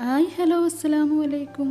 hi hello അസ്സലാമു അലൈക്കും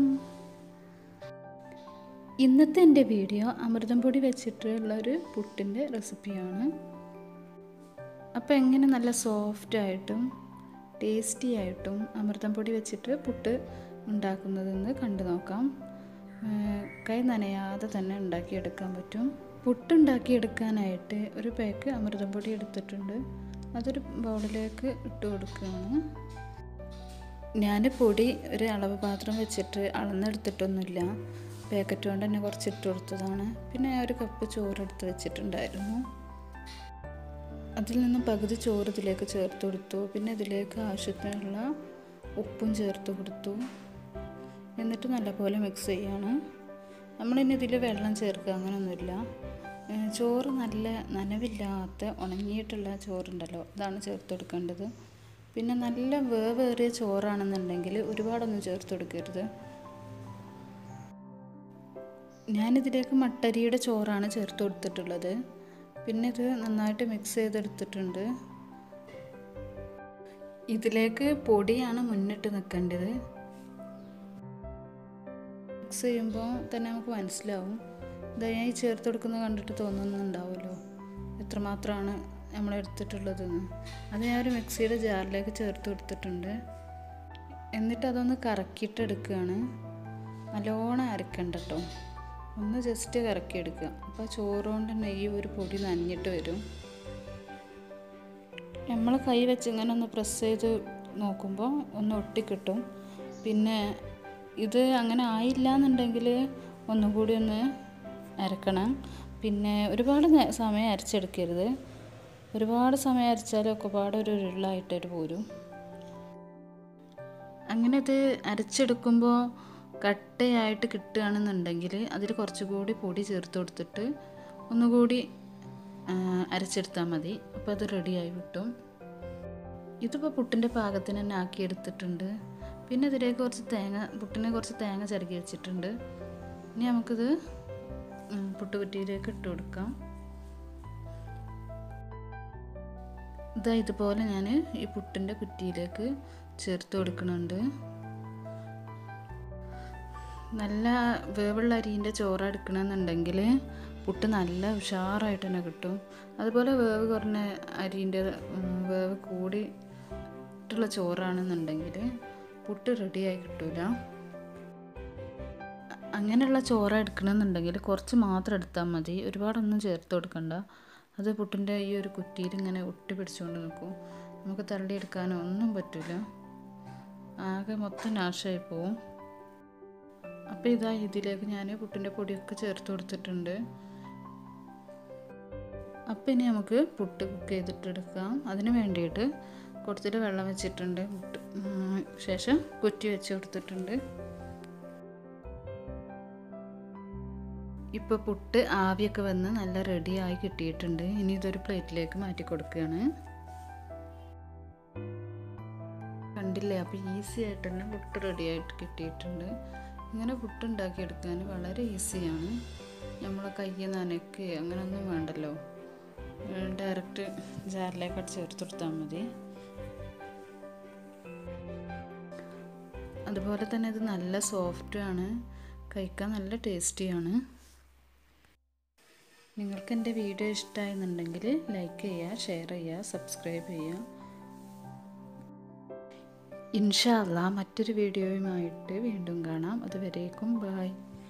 ഇന്നത്തെ എൻ്റെ വീഡിയോ അമൃതം പൊടി വെച്ചിട്ടുള്ള ഒരു പുട്ടിൻ്റെ റെസിപ്പിയാണ് അപ്പോൾ എങ്ങനെ നല്ല സോഫ്റ്റ് ആയിട്ടും ടേസ്റ്റി ആയിട്ടും അമൃതം പൊടി വെച്ചിട്ട് പുട്ട് ഉണ്ടാക്കുന്നതെന്ന് കണ്ടു നോക്കാം ഏഹ് കൈ നനയാതെ തന്നെ ഉണ്ടാക്കിയെടുക്കാൻ പറ്റും പുട്ടുണ്ടാക്കിയെടുക്കാനായിട്ട് ഒരു പാക്ക് അമൃതം പൊടി എടുത്തിട്ടുണ്ട് അതൊരു ബൗളിലേക്ക് ഇട്ട് കൊടുക്കുകയാണ് ഞാൻ പൊടി ഒരു അളവ് പാത്രം വെച്ചിട്ട് അളന്നെടുത്തിട്ടൊന്നുമില്ല പാക്കറ്റ് കൊണ്ട് തന്നെ കുറച്ച് ഇട്ട് കൊടുത്തതാണ് പിന്നെ ഞാൻ ഒരു കപ്പ് ചോറെടുത്ത് വെച്ചിട്ടുണ്ടായിരുന്നു അതിൽ നിന്ന് പകുതി ചോറ് ഇതിലേക്ക് ചേർത്ത് കൊടുത്തു പിന്നെ ഇതിലേക്ക് ആവശ്യത്തിനുള്ള ഉപ്പും ചേർത്ത് കൊടുത്തു എന്നിട്ട് നല്ലപോലെ മിക്സ് ചെയ്യാണ് നമ്മളിനി ഇതിൽ വെള്ളം ചേർക്കുക അങ്ങനെയൊന്നുമില്ല ഏഹ് ചോറ് നല്ല നനവില്ലാത്ത ഉണങ്ങിയിട്ടുള്ള ചോറുണ്ടല്ലോ അതാണ് ചേർത്ത് കൊടുക്കേണ്ടത് പിന്നെ നല്ല വേവേറിയ ചോറാണെന്നുണ്ടെങ്കിൽ ഒരുപാടൊന്നും ചേർത്ത് കൊടുക്കരുത് ഞാനിതിലേക്ക് മട്ടരിയുടെ ചോറാണ് ചേർത്ത് കൊടുത്തിട്ടുള്ളത് പിന്നെ ഇത് നന്നായിട്ട് മിക്സ് ചെയ്തെടുത്തിട്ടുണ്ട് ഇതിലേക്ക് പൊടിയാണ് മുന്നിട്ട് നിൽക്കേണ്ടത് മിക്സ് ചെയ്യുമ്പോൾ തന്നെ നമുക്ക് മനസ്സിലാവും ദയായി ചേർത്ത് കൊടുക്കുന്നത് കണ്ടിട്ട് തോന്നുന്നുണ്ടാവുമല്ലോ എത്രമാത്രമാണ് നമ്മൾ എടുത്തിട്ടുള്ളതെന്ന് അത് ഞാൻ ഒരു മിക്സിയുടെ ജാറിലേക്ക് ചേർത്ത് കൊടുത്തിട്ടുണ്ട് എന്നിട്ട് അതൊന്ന് കറക്കിയിട്ട് എടുക്കുകയാണ് നല്ലോണം അരക്കണ്ട കേട്ടോ ഒന്ന് ജസ്റ്റ് കറക്കിയെടുക്കുക അപ്പോൾ ചോറ് കൊണ്ട് തന്നെ ഈ ഒരു പൊടി നനഞ്ഞിട്ട് വരും നമ്മൾ കൈ വെച്ച് ഇങ്ങനെ ഒന്ന് പ്രസ് ചെയ്ത് നോക്കുമ്പോൾ ഒന്ന് ഒട്ടിക്കിട്ടും പിന്നെ ഇത് അങ്ങനെ ആയില്ല എന്നുണ്ടെങ്കിൽ ഒന്നുകൂടി ഒന്ന് അരക്കണം പിന്നെ ഒരുപാട് നേ- സമയം അരച്ചെടുക്കരുത് ഒരുപാട് സമയം അരച്ചാൽ ഒക്കെപാടെ ഒരു ഉരുളായിട്ടൊരു പോരും അങ്ങനെ ഇത് അരച്ചെടുക്കുമ്പോൾ കട്ടയായിട്ട് കിട്ടുകയാണെന്നുണ്ടെങ്കിൽ അതിൽ കുറച്ചുകൂടി പൊടി ചേർത്ത് കൊടുത്തിട്ട് ഒന്നുകൂടി ആ, അരച്ചെടുത്താൽ മതി അപ്പോൾ അത് റെഡിയായി കിട്ടും ഇതിപ്പോൾ പുട്ടിൻ്റെ പാകത്തിന് തന്നെ ആക്കിയെടുത്തിട്ടുണ്ട് പിന്നെ ഇതിലേക്ക് കുറച്ച് തേങ്ങ പുട്ടിന് കുറച്ച് തേങ്ങ ചിരകി വെച്ചിട്ടുണ്ട് ഇനി നമുക്കിത് ഉം, പുട്ടുകുറ്റിയിലേക്ക് ഇട്ട് കൊടുക്കാം ഇതാ ഇതുപോലെ ഞാൻ ഈ പുട്ടിൻ്റെ കുറ്റിയിലേക്ക് ചേർത്ത് കൊടുക്കുന്നുണ്ട് നല്ല വേവുള്ള അരിൻ്റെ ചോറ് എടുക്കണമെന്നുണ്ടെങ്കിൽ പുട്ട് നല്ല ഉഷാറായിട്ട് തന്നെ കിട്ടും അതുപോലെ വേവ് കുറഞ്ഞ അരിൻ്റെ ഉം, വേവ് കൂടിയിട്ടുള്ള ചോറാണെന്നുണ്ടെങ്കിൽ പുട്ട് റെഡിയായി കിട്ടൂല അങ്ങനെയുള്ള ചോറ് എടുക്കണമെന്നുണ്ടെങ്കിൽ കുറച്ച് മാത്രം എടുത്താൽ മതി ഒരുപാടൊന്നും ചേർത്ത് കൊടുക്കണ്ട അത് പുട്ടിൻ്റെ ഈ ഒരു കുറ്റിയിൽ ഇങ്ങനെ ഒട്ടി പിടിച്ചുകൊണ്ട് നിൽക്കും നമുക്ക് തള്ളിയെടുക്കാനോ ഒന്നും പറ്റില്ല ആകെ മൊത്തം നാശമായി പോവും അപ്പോൾ ഇതാ ഇതിലേക്ക് ഞാൻ പുട്ടിൻ്റെ പൊടിയൊക്കെ ചേർത്ത് കൊടുത്തിട്ടുണ്ട് അപ്പോൾ ഇനി നമുക്ക് പുട്ട് കുക്ക് ചെയ്തിട്ടെടുക്കാം അതിന് വേണ്ടിയിട്ട് കുറച്ചിട്ട് വെള്ളം വെച്ചിട്ടുണ്ട് പുട്ട് ഉം, ശേഷം കുറ്റി വെച്ച് കൊടുത്തിട്ടുണ്ട് ഇപ്പോൾ പുട്ട് ആവിയൊക്കെ വന്ന് നല്ല റെഡിയായി കിട്ടിയിട്ടുണ്ട് ഇനി ഇതൊരു പ്ലേറ്റിലേക്ക് മാറ്റി കൊടുക്കുകയാണ് കണ്ടില്ലേ അപ്പോൾ ഈസി ആയിട്ട് തന്നെ പുട്ട് റെഡിയായിട്ട് കിട്ടിയിട്ടുണ്ട് ഇങ്ങനെ പുട്ട് ഉണ്ടാക്കിയെടുക്കാൻ വളരെ ഈസിയാണ് നമ്മൾ കയ്യിൽ നനയ്ക്ക് അങ്ങനെയൊന്നും വേണ്ടല്ലോ ഡയറക്റ്റ് ജാറിലേക്ക് ചേർത്ത് കൊടുത്താൽ മതി അതുപോലെ തന്നെ ഇത് നല്ല സോഫ്റ്റുമാണ് കഴിക്കാൻ നല്ല ടേസ്റ്റിയാണ് നിങ്ങൾക്ക് എൻ്റെ വീഡിയോ ഇഷ്ടമായെന്നുണ്ടെങ്കിൽ ലൈക്ക് ചെയ്യുക ഷെയർ ചെയ്യുക സബ്സ്ക്രൈബ് ചെയ്യുക ഇൻഷാ അല്ലാ മറ്റൊരു വീഡിയോയുമായിട്ട് വീണ്ടും കാണാം അതുവരേക്കും ബായ്